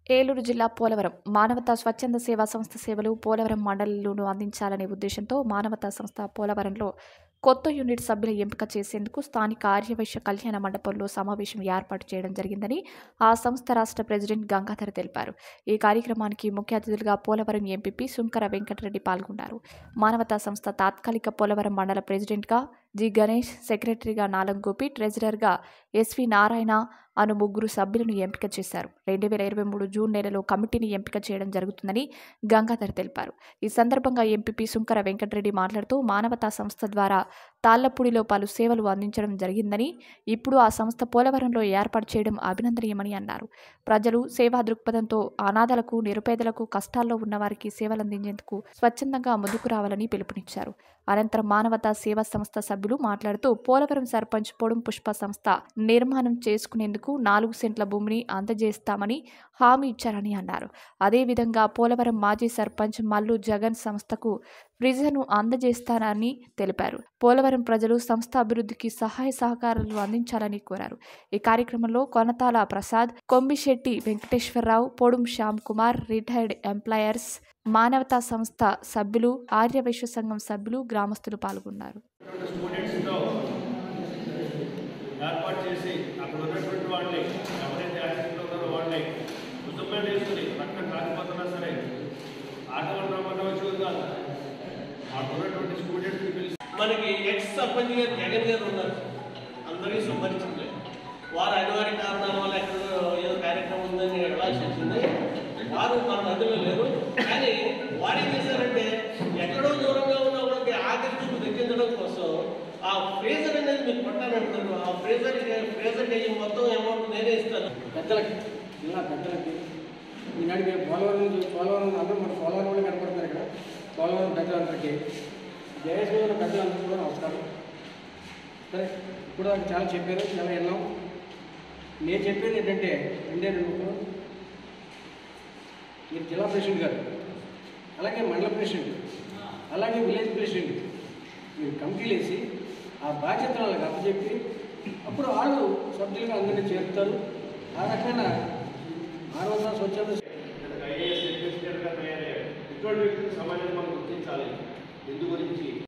ఏలూరు జిల్లా పోలవరం మానవతా స్వచ్ఛంద సేవా సంస్థ సేవలు పోలవరం మండలంలోనూ అందించాలనే ఉద్దేశంతో మానవతా సంస్థ పోలవరంలో కొత్త యూనిట్ సభ్యుల ఎంపిక చేసేందుకు స్థానిక ఆర్యవైశ్య కళ్యాణ మండపంలో సమావేశం ఏర్పాటు చేయడం జరిగిందని ఆ సంస్థ రాష్ట్ర ప్రెసిడెంట్ గంగాధర్ తెలిపారు ఈ కార్యక్రమానికి ముఖ్య అతిథులుగా పోలవరం ఎంపీపీ సుంకర వెంకటరెడ్డి పాల్గొన్నారు మానవతా సంస్థ తాత్కాలిక పోలవరం మండల ప్రెసిడెంట్గా జి గణేష్ సెక్రటరీగా నాలం గోపి ట్రెజరర్గా ఎస్వి నారాయణ అను ముగ్గురు సభ్యులను ఎంపిక చేశారు రెండు వేల ఇరవై మూడు జూన్ నెలలో కమిటీని ఎంపిక చేయడం జరుగుతుందని గంగాధర్ తెలిపారు ఈ సందర్భంగా ఎంపీపీ సుంకర వెంకటరెడ్డి మాట్లాడుతూ మానవతా సంస్థ ద్వారా తాళ్లపూడిలో పలు సేవలు అందించడం జరిగిందని ఇప్పుడు ఆ సంస్థ పోలవరంలో ఏర్పాటు చేయడం అభినందనీయమని అన్నారు ప్రజలు సేవా దృక్పథంతో అనాథలకు నిరుపేదలకు కష్టాల్లో ఉన్నవారికి సేవలు అందించేందుకు స్వచ్ఛందంగా ముందుకు రావాలని పిలుపునిచ్చారు అనంతరం మానవతా సేవా సంస్థ సభ్యులు మాట్లాడుతూ పోలవరం సర్పంచ్ పొడుం పుష్ప సంస్థ నిర్మాణం చేసుకునేందుకు నాలుగు సెంట్ల భూమిని అందజేస్తామని హామీ ఇచ్చారని అన్నారు అదేవిధంగా పోలవరం మాజీ సర్పంచ్ మల్లు జగన్ సంస్థకు ఫ్రిజర్ను అందజేస్తానని తెలిపారు పోలవరం ప్రజలు సంస్థ అభివృద్ధికి సహాయ సహకారాలు అందించాలని కోరారు ఈ కార్యక్రమంలో కొనతాల ప్రసాద్ కొమ్మిశెట్టి వెంకటేశ్వరరావు పొడుం శ్యామ్ కుమార్ రిటైర్డ్ ఎంప్లాయర్స్ మానవతా సంస్థ సభ్యులు ఆర్యవైశ్య సంఘం సభ్యులు గ్రామస్తులు పాల్గొన్నారు స్టూడెంట్స్తో ఏర్పాటు చేసి అక్కడ ఉన్నటువంటి వాళ్ళని ఎవరైతే యాక్సిడెంట్ ఉన్నారో వాళ్ళని కుటుంబం వేసుకుని పక్కన కాకపోతున్నా సరే ఆటోలు రమ్మన్న వచ్చేది కాదు అక్కడ ఉన్నటువంటి స్టూడెంట్స్ని పిలిచి మనకి ఎక్స్ సర్పంచ్ గారు జగన్ గారు ఉన్నారు అందరికీ సుపరిచితులే వారు అనివార్య కారణాల వల్ల ఎక్కడో ఏదో కార్యక్రమం ఉందని వెళ్ళాల్సి వచ్చింది వారు మన మధ్యలో లేరు కానీ వారు ఏం చేశారంటే ఎక్కడో దూరంగా ఉన్న వాళ్ళకి ఆఖరి చూపు దక్కించడం కోసం ఆ ఫ్రేజర్ అనేది మీరు కొట్టాలంటున్నారు ఆ ఫ్రేజర్ ఫ్రేజర్ కేజీ మొత్తం అమౌంట్ నేనే ఇస్తాను పెద్దలకి జిల్లా పెద్దలకి ఈనాడు మేము పోలవరం నుంచి పోలవరం అందరూ మన పోలవరం వాళ్ళు కనపడుతున్నారు ఇక్కడ పోలవరం పెద్దలందరికీ జయశ్వరం పెద్దలందరూ కూడా నమస్కారం సరే ఇప్పుడు దాకా చాలా చెప్పారు చాలా విన్నాం నేను చెప్పేది ఏంటంటే రెండే రెండు ముక్కలు. మీరు జిల్లా ప్రెసిడెంట్ గారు అలాగే మండల ప్రెసిడెంట్ అలాగే విలేజ్ ప్రెసిడెంట్ మీరు కమిటీలు వేసి ఆ బాధ్యతలు వాళ్ళకి అప్పచెప్పి అప్పుడు వాళ్ళు సభ్యులుగా అందరినీ చేరుతారు ఆ రకమైన మానవతా స్వచ్ఛంద ఐఏఎస్ ఇన్వెస్టిగేటర్గా తయారయ్యాడు ఇటువంటి వ్యక్తిని సమాజం మనం గుర్తించాలి ఎందు గురించి